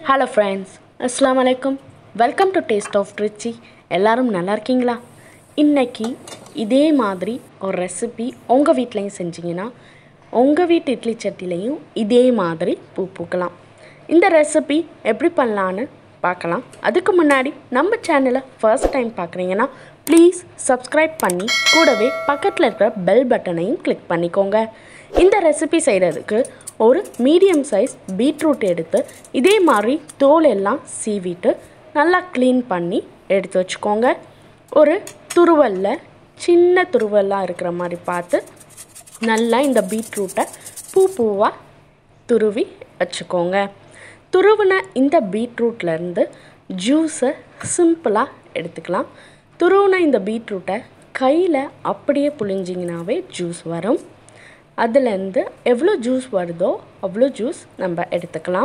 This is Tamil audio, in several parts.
ஹலோ ஃப்ரெண்ட்ஸ் அஸ்ஸலாமு அலைக்கும் welcome to taste of Trichy எல்லாரும் நல்லா இருக்கீங்களா இன்னைக்கு இதே மாதிரி ஒரு ரெசிபி உங்கள் வீட்லேயும் செஞ்சீங்கன்னா உங்கள் வீட்டு இட்லி சட்டிலையும் இதே மாதிரி பூ பூக்கலாம் இந்த ரெசிபி எப்படி பண்ணலான்னு பார்க்கலாம் அதுக்கு முன்னாடி நம்ம சேனலை ஃபர்ஸ்ட் டைம் பார்க்குறீங்கன்னா ப்ளீஸ் சப்ஸ்கிரைப் பண்ணி கூடவே பக்கத்தில் இருக்கிற பெல் பட்டனையும் கிளிக் பண்ணிக்கோங்க இந்த ரெசிபி செய்கிறதுக்கு ஒரு மீடியம் சைஸ் பீட்ரூட் எடுத்து இதே மாதிரி தோல் எல்லாம் சீவிட்டு நல்லா க்ளீன் பண்ணி எடுத்து வச்சுக்கோங்க ஒரு துருவலில் சின்ன துருவல்லாம் இருக்கிற மாதிரி பார்த்து நல்லா இந்த பீட்ரூட்டை பூ பூவாக துருவி வச்சுக்கோங்க துருவின இந்த பீட்ரூட்லேருந்து ஜூஸை சிம்பிளாக எடுத்துக்கலாம் துருவின இந்த பீட்ரூட்டை கையில் அப்படியே புழிஞ்சிங்கனாவே ஜூஸ் வரும் அதுலேருந்து எவ்வளோ ஜூஸ் வருதோ அவ்வளோ ஜூஸ் நம்ம எடுத்துக்கலாம்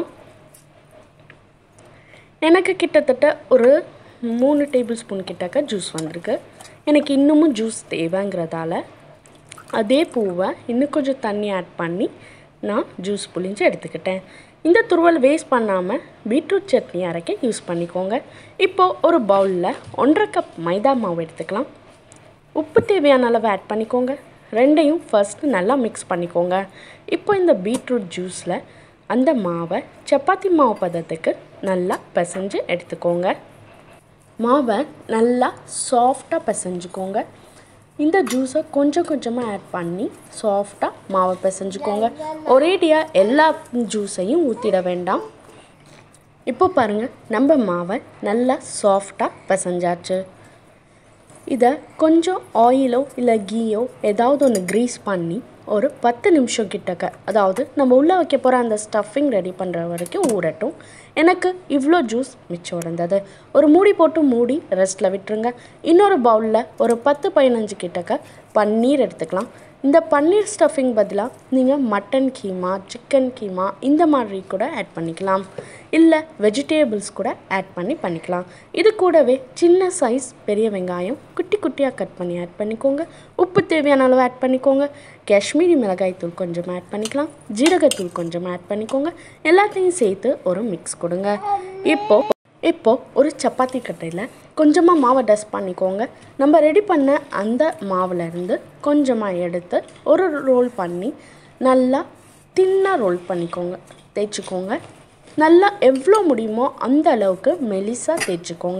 எனக்கு கிட்டத்தட்ட ஒரு மூணு டேபிள் ஸ்பூன் கிட்டக்க ஜூஸ் வந்திருக்கு எனக்கு இன்னமும் ஜூஸ் தேவைங்கிறதால அதே பூவை இன்னும் கொஞ்சம் தண்ணி ஆட் பண்ணி நான் ஜூஸ் புழிஞ்சு எடுத்துக்கிட்டேன் இந்த துருவல் வேஸ்ட் பண்ணாமல் பீட்ரூட் சட்னி அரைக்க யூஸ் பண்ணிக்கோங்க இப்போது ஒரு பவுலில் ஒன்றரை கப் மைதா மாவு எடுத்துக்கலாம் உப்பு தேவையான அளவு ஆட் பண்ணிக்கோங்க ரெண்டையும் ஃபஸ்ட்டு நல்லா மிக்ஸ் பண்ணிக்கோங்க இப்போ இந்த பீட்ரூட் ஜூஸில் அந்த மாவை சப்பாத்தி மாவு பதத்துக்கு நல்லா பிசைஞ்சு எடுத்துக்கோங்க மாவை நல்லா சாஃப்டாக பிசைஞ்சுக்கோங்க இந்த ஜூஸை கொஞ்சம் கொஞ்சமாக ஆட் பண்ணி சாஃப்டாக மாவை பிசைஞ்சுக்கோங்க ஒரேடியாக எல்லா ஜூஸையும் ஊற்றிட வேண்டாம் இப்போ பாருங்கள் நம்ம மாவை நல்லா சாஃப்டாக பிசைஞ்சாச்சு இதை கொஞ்சம் ஆயிலோ இல்லை கீயோ ஏதாவது ஒன்று க்ரீஸ் பண்ணி ஒரு பத்து நிமிஷம் கிட்டக்க அதாவது நம்ம உள்ளே வைக்க போகிற அந்த ஸ்டஃபிங் ரெடி பண்ணுற வரைக்கும் ஊறட்டும் எனக்கு இவ்வளோ ஜூஸ் மிச்சம் இருந்தது ஒரு மூடி போட்டு மூடி ரெஸ்ட்டில் விட்டுருங்க இன்னொரு பவுலில் ஒரு பத்து பதினஞ்சு கிட்டக்க பன்னீர் எடுத்துக்கலாம் இந்த பன்னீர் ஸ்டஃபிங் பதிலாக நீங்கள் மட்டன் கீமா சிக்கன் கீமா இந்த மாதிரி கூட ஆட் பண்ணிக்கலாம் இல்லை வெஜிடேபிள்ஸ் கூட ஆட் பண்ணி பண்ணிக்கலாம் இது கூடவே சின்ன சைஸ் பெரிய வெங்காயம் குட்டி குட்டியாக கட் பண்ணி ஆட் பண்ணிக்கோங்க உப்பு தேவையான அளவு ஆட் பண்ணிக்கோங்க காஷ்மீரி மிளகாய் தூள் கொஞ்சம் ஆட் பண்ணிக்கலாம் ஜீரகத்தூள் கொஞ்சம் ஆட் பண்ணிக்கோங்க எல்லாத்தையும் சேர்த்து ஒரு மிக்ஸ் கொடுங்க இப்போது இப்போது ஒரு சப்பாத்தி கட்டையில் கொஞ்சமாக மாவை டஸ்ட் பண்ணிக்கோங்க நம்ம ரெடி பண்ண அந்த மாவுலேருந்து கொஞ்சமாக எடுத்து ஒரு ரோல் பண்ணி நல்லா தின்னாக ரோல் பண்ணிக்கோங்க தேய்ச்சிக்கோங்க நல்லா எவ்வளோ முடியுமோ அந்த அளவுக்கு மெலிசாக தேய்ச்சிக்கோங்க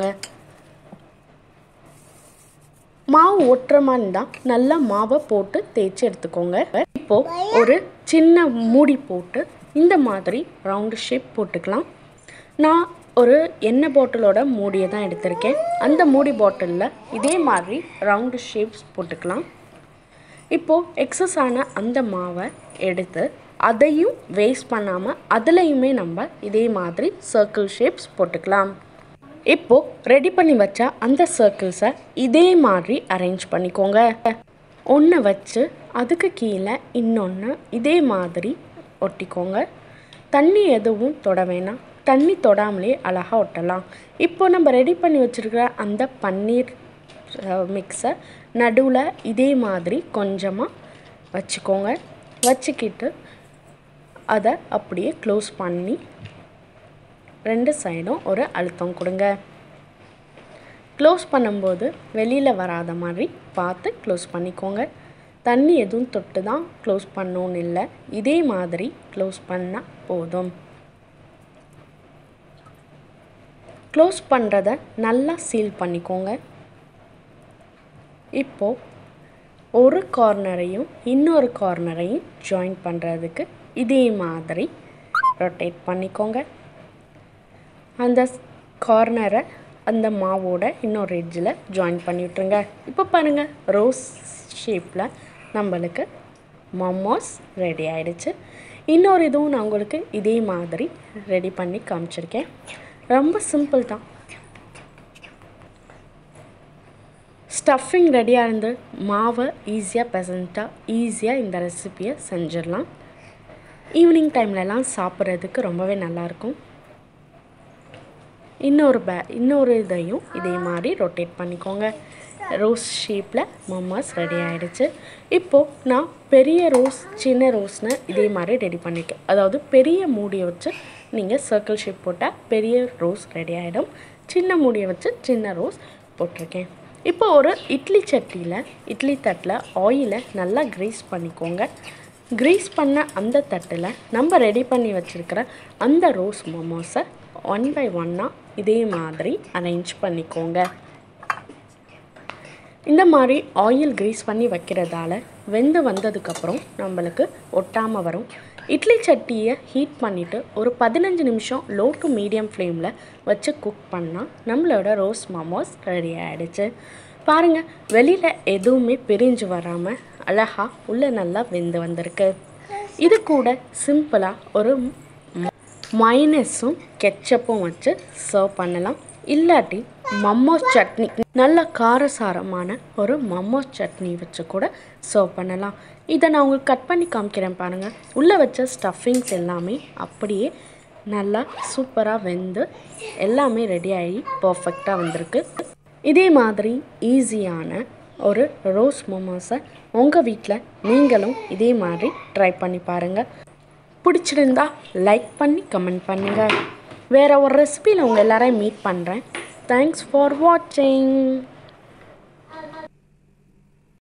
மாவு ஒட்டுற மாதிரி இருந்தால் நல்லா மாவை போட்டு தேய்ச்சி எடுத்துக்கோங்க இப்போது ஒரு சின்ன மூடி போட்டு இந்த மாதிரி ரவுண்டு ஷேப் போட்டுக்கலாம் நான் ஒரு எண்ணெய் பாட்டிலோட மூடியை தான் எடுத்திருக்கேன் அந்த மூடி பாட்டிலில் இதே மாதிரி ரவுண்டு ஷேப்ஸ் போட்டுக்கலாம் இப்போது எக்ஸஸ் ஆன அந்த மாவை எடுத்து அதையும் வேஸ்ட் பண்ணாமல் அதுலேயுமே நம்ம இதே மாதிரி சர்க்கிள் ஷேப்ஸ் போட்டுக்கலாம் இப்போது ரெடி பண்ணி வச்ச அந்த சர்க்கிள்ஸை இதே மாதிரி அரேஞ்ச் பண்ணிக்கோங்க ஒன்று வச்சு அதுக்கு கீழே இன்னொன்று இதே மாதிரி ஒட்டிக்கோங்க தண்ணி எதுவும் தொட வேணாம் தண்ணி தொடாமலே அழகாக ஒட்டலாம் இப்போ நம்ம ரெடி பண்ணி வச்சுருக்கிற அந்த பன்னீர் மிக்ஸை நடுவில் இதே மாதிரி கொஞ்சமாக வச்சுக்கோங்க வச்சுக்கிட்டு அதை அப்படியே க்ளோஸ் பண்ணி ரெண்டு சைடும் ஒரு அழுத்தம் கொடுங்க க்ளோஸ் பண்ணும்போது வெளியில் வராத மாதிரி பார்த்து க்ளோஸ் பண்ணிக்கோங்க தண்ணி எதுவும் தொட்டு தான் க்ளோஸ் பண்ணணும்னு இல்லை இதே மாதிரி க்ளோஸ் பண்ணால் போதும் க்ளோஸ் பண்ணுறத நல்லா சீல் பண்ணிக்கோங்க இப்போது ஒரு கார்னரையும் இன்னொரு கார்னரையும் ஜாயின் பண்ணுறதுக்கு இதே மாதிரி ரொட்டேட் பண்ணிக்கோங்க அந்த கார்னரை அந்த மாவோட இன்னொரு எட்ஜில் ஜாயின் பண்ணி விட்ருங்க இப்போ பாருங்கள் ரோஸ் ஷேப்பில் நம்மளுக்கு மொமோஸ் ரெடி ஆகிடுச்சு இன்னொரு இதுவும் நான் உங்களுக்கு இதே மாதிரி ரெடி பண்ணி காமிச்சிருக்கேன் ரொம்ப சிம்பிள் தான் ஸ்டஃபிங் ரெடியாக இருந்து மாவை ஈஸியாக பெசண்ட்டா ஈஸியாக இந்த ரெசிப்பியை செஞ்சிடலாம் ஈவினிங் டைம்லலாம் சாப்பிட்றதுக்கு ரொம்பவே நல்லாயிருக்கும் இன்னொரு பே இன்னொரு இதையும் இதே மாதிரி ரொட்டேட் பண்ணிக்கோங்க ரோஸ் ஷேப்பில் மொமோஸ் ரெடி ஆகிடுச்சு இப்போது நான் பெரிய ரோஸ் சின்ன ரோஸ்னு இதே மாதிரி ரெடி பண்ணியிருக்கேன் அதாவது பெரிய மூடியை வச்சு நீங்கள் சர்க்கிள் ஷேப் போட்டால் பெரிய ரோஸ் ரெடி ஆகிடும் சின்ன மூடியை வச்சு சின்ன ரோஸ் போட்டிருக்கேன் இப்போ ஒரு இட்லி சட்டியில் இட்லி தட்டில் ஆயிலை நல்லா க்ரீஸ் பண்ணிக்கோங்க க்ரீஸ் பண்ண அந்த தட்டில் நம்ம ரெடி பண்ணி வச்சுருக்கிற அந்த ரோஸ் மோமோஸை ஒன் பை ஒன்னாக இதே மாதிரி அரேஞ்ச் பண்ணிக்கோங்க இந்த மாதிரி ஆயில் க்ரீஸ் பண்ணி வைக்கிறதால வெந்து வந்ததுக்கப்புறம் நம்மளுக்கு ஒட்டாமல் வரும் இட்லி சட்டியை ஹீட் பண்ணிவிட்டு ஒரு பதினஞ்சு நிமிஷம் லோ டு மீடியம் ஃப்ளேமில் வச்சு குக் பண்ணால் நம்மளோட ரோஸ் மோமோஸ் ரெடி ஆகிடுச்சு பாருங்கள் வெளியில் எதுவுமே பிரிஞ்சு வராமல் அழகாக உள்ளே நல்லா வெந்து வந்திருக்கு இது கூட சிம்பிளாக ஒரு மைனஸும் கெச்சப்பும் வச்சு சர்வ் பண்ணலாம் இல்லாட்டி மம்மோஸ் சட்னி நல்ல காரசாரமான ஒரு மம்மோஸ் சட்னி வச்சு கூட சர்வ் பண்ணலாம் இதை நான் உங்களுக்கு கட் பண்ணி காமிக்கிறேன் பாருங்கள் உள்ளே வச்ச ஸ்டஃபிங்ஸ் எல்லாமே அப்படியே நல்லா சூப்பராக வெந்து எல்லாமே ரெடி ஆகி பர்ஃபெக்டாக வந்திருக்கு இதே மாதிரி ஈஸியான ஒரு ரோஸ் மோமோஸை உங்கள் வீட்டில் நீங்களும் இதே மாதிரி ட்ரை பண்ணி பாருங்கள் பிடிச்சிருந்தா லைக் பண்ணி கமெண்ட் பண்ணுங்கள் வேறு ஒரு ரெசிபியில் உங்கள் எல்லாரையும் மீட் பண்ணுறேன் தேங்க்ஸ் ஃபார் வாட்சிங்